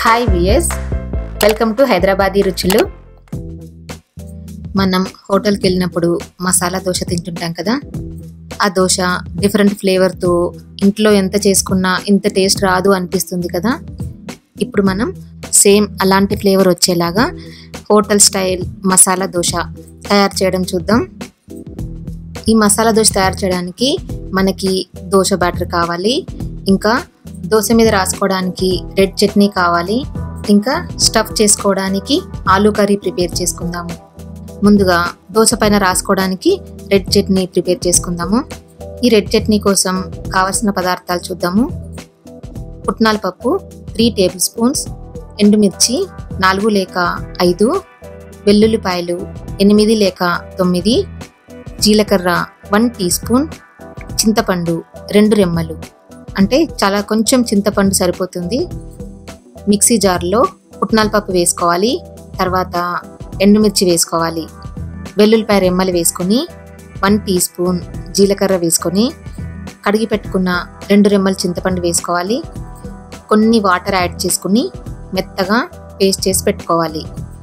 hi విఎస్ welcome to Hyderabadi రుచులు మనం హోటల్కి వెళ్ళినప్పుడు మసాలా దోశ తింటుంటాం కదా ఆ దోశ డిఫరెంట్ ఫ్లేవర్తో ఇంట్లో ఎంత చేసుకున్నా ఇంత టేస్ట్ రాదు అనిపిస్తుంది కదా ఇప్పుడు మనం సేమ్ అలాంటి ఫ్లేవర్ వచ్చేలాగా హోటల్ స్టైల్ మసాలా దోశ తయారు చేయడం చూద్దాం ఈ మసాలా దోశ తయారు చేయడానికి మనకి దోశ బ్యాటర్ కావాలి ఇంకా దోశ మీద రాసుకోవడానికి రెడ్ చట్నీ కావాలి ఇంకా స్టఫ్ చేసుకోవడానికి ఆలూ కర్రీ ప్రిపేర్ చేసుకుందాము ముందుగా దోశ పైన రాసుకోవడానికి రెడ్ చట్నీ ప్రిపేర్ చేసుకుందాము ఈ రెడ్ చట్నీ కోసం కావలసిన పదార్థాలు చూద్దాము పుట్నాల పప్పు త్రీ టేబుల్ స్పూన్స్ ఎండుమిర్చి నాలుగు లేక ఐదు వెల్లుల్లిపాయలు ఎనిమిది లేక తొమ్మిది జీలకర్ర వన్ టీ స్పూన్ చింతపండు రెండు రెమ్మలు అంటే చాలా కొంచెం చింతపండు సరిపోతుంది మిక్సీ జార్లో పుట్నాల పప్పు వేసుకోవాలి తర్వాత ఎండుమిర్చి వేసుకోవాలి వెల్లుల్లిపాయ రెమ్మలు వేసుకొని వన్ టీ స్పూన్ జీలకర్ర వేసుకొని కడిగి పెట్టుకున్న రెండు రెమ్మలు చింతపండు వేసుకోవాలి కొన్ని వాటర్ యాడ్ చేసుకుని మెత్తగా పేస్ట్ చేసి పెట్టుకోవాలి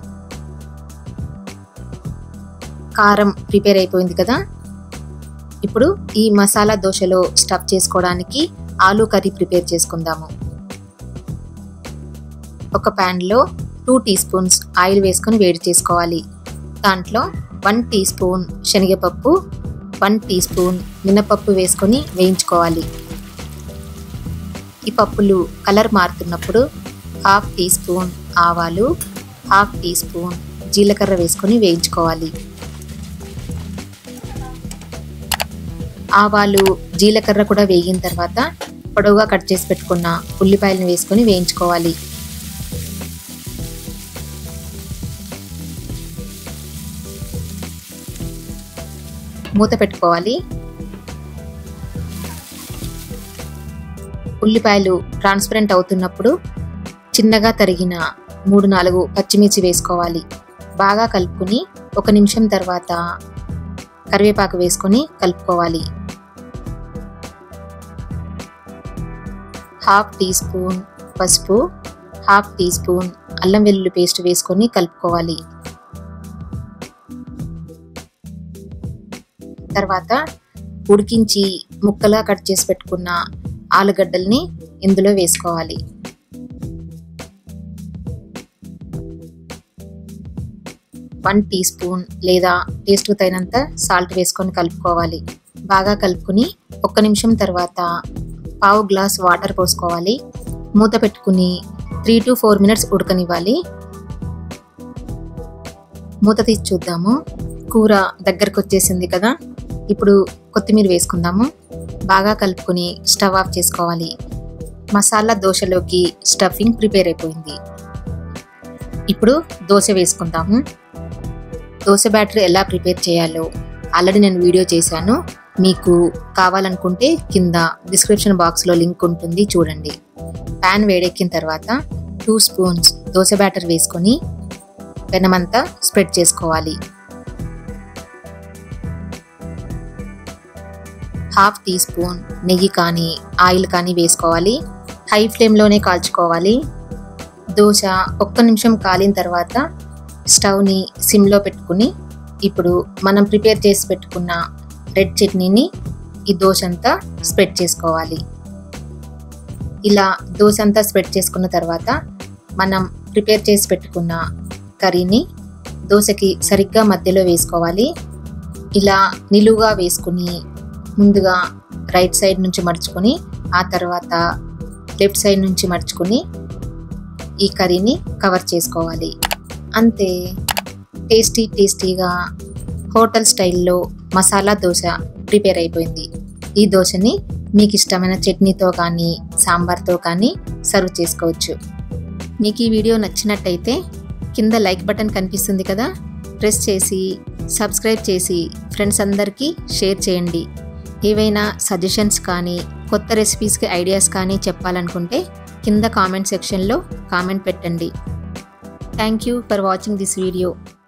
కారం ప్రిపేర్ అయిపోయింది కదా ఇప్పుడు ఈ మసాలా దోశలో స్టఫ్ చేసుకోవడానికి ఆలూ కర్రీ ప్రిపేర్ చేసుకుందాము ఒక ప్యాన్లో టూ టీ స్పూన్స్ ఆయిల్ వేసుకొని వేడి చేసుకోవాలి దాంట్లో వన్ టీ స్పూన్ శనగపప్పు వన్ టీ స్పూన్ మినపప్పు వేసుకొని వేయించుకోవాలి ఈ పప్పులు కలర్ మారుతున్నప్పుడు హాఫ్ టీ స్పూన్ ఆవాలు హాఫ్ టీ స్పూన్ జీలకర్ర వేసుకొని వేయించుకోవాలి ఆవాలు జీలకర్ర కూడా వేగిన తర్వాత పొడవుగా కట్ చేసి పెట్టుకున్న ఉల్లిపాయలను వేసుకొని వేయించుకోవాలి మూత పెట్టుకోవాలి ఉల్లిపాయలు ట్రాన్స్పరెంట్ అవుతున్నప్పుడు చిన్నగా తరిగిన మూడు నాలుగు పచ్చిమిర్చి వేసుకోవాలి బాగా కలుపుకుని ఒక నిమిషం తర్వాత కరివేపాకు వేసుకొని కలుపుకోవాలి హాఫ్ టీ స్పూన్ పసుపు హాఫ్ టీ స్పూన్ అల్లం వెల్లుల్లి పేస్ట్ వేసుకొని కలుపుకోవాలి తర్వాత ఉడికించి ముక్కలా కట్ చేసి పెట్టుకున్న ఆలుగడ్డల్ని ఇందులో వేసుకోవాలి వన్ టీ స్పూన్ లేదా టేస్ట్కు తగినంత సాల్ట్ వేసుకొని కలుపుకోవాలి బాగా కలుపుకుని ఒక్క నిమిషం తర్వాత పావు గ్లాస్ వాటర్ పోసుకోవాలి మూత పెట్టుకుని త్రీ టు ఫోర్ మినిట్స్ ఉడకనివ్వాలి మూత తీసి చూద్దాము కూర దగ్గరకు వచ్చేసింది కదా ఇప్పుడు కొత్తిమీర వేసుకుందాము బాగా కలుపుకొని స్టవ్ ఆఫ్ చేసుకోవాలి మసాలా దోశలోకి స్టఫింగ్ ప్రిపేర్ అయిపోయింది ఇప్పుడు దోశ వేసుకుందాము దోశ బ్యాటర్ ఎలా ప్రిపేర్ చేయాలో ఆల్రెడీ నేను వీడియో చేశాను మీకు కావాలనుకుంటే కింద డిస్క్రిప్షన్ బాక్స్లో లింక్ ఉంటుంది చూడండి ప్యాన్ వేడెక్కిన తర్వాత టూ స్పూన్స్ దోశ బ్యాటర్ వేసుకొని పెనమంతా స్ప్రెడ్ చేసుకోవాలి హాఫ్ టీ స్పూన్ నెయ్యి కానీ ఆయిల్ కానీ వేసుకోవాలి హై ఫ్లేమ్లోనే కాల్చుకోవాలి దోశ ఒక్క నిమిషం కాలిన తర్వాత స్టవ్ని సిమ్లో పెట్టుకుని ఇప్పుడు మనం ప్రిపేర్ చేసి పెట్టుకున్న రెడ్ చట్నీని ఈ దోశ అంతా స్ప్రెడ్ చేసుకోవాలి ఇలా దోశ అంతా స్ప్రెడ్ చేసుకున్న తర్వాత మనం ప్రిపేర్ చేసి పెట్టుకున్న కర్రీని దోశకి సరిగ్గా మధ్యలో వేసుకోవాలి ఇలా నిలువుగా వేసుకుని ముందుగా రైట్ సైడ్ నుంచి మడుచుకొని ఆ తర్వాత లెఫ్ట్ సైడ్ నుంచి మడుచుకొని ఈ కర్రీని కవర్ చేసుకోవాలి అంతే టేస్టీ టేస్టీగా హోటల్ స్టైల్లో మసాలా దోశ ప్రిపేర్ అయిపోయింది ఈ దోశని మీకు ఇష్టమైన చట్నీతో కానీ సాంబార్తో కానీ సర్వ్ చేసుకోవచ్చు మీకు ఈ వీడియో నచ్చినట్టయితే కింద లైక్ బటన్ కనిపిస్తుంది కదా ప్రెస్ చేసి సబ్స్క్రైబ్ చేసి ఫ్రెండ్స్ అందరికీ షేర్ చేయండి ఏవైనా సజెషన్స్ కానీ కొత్త రెసిపీస్కి ఐడియాస్ కానీ చెప్పాలనుకుంటే కింద కామెంట్ సెక్షన్లో కామెంట్ పెట్టండి thank you for watching this video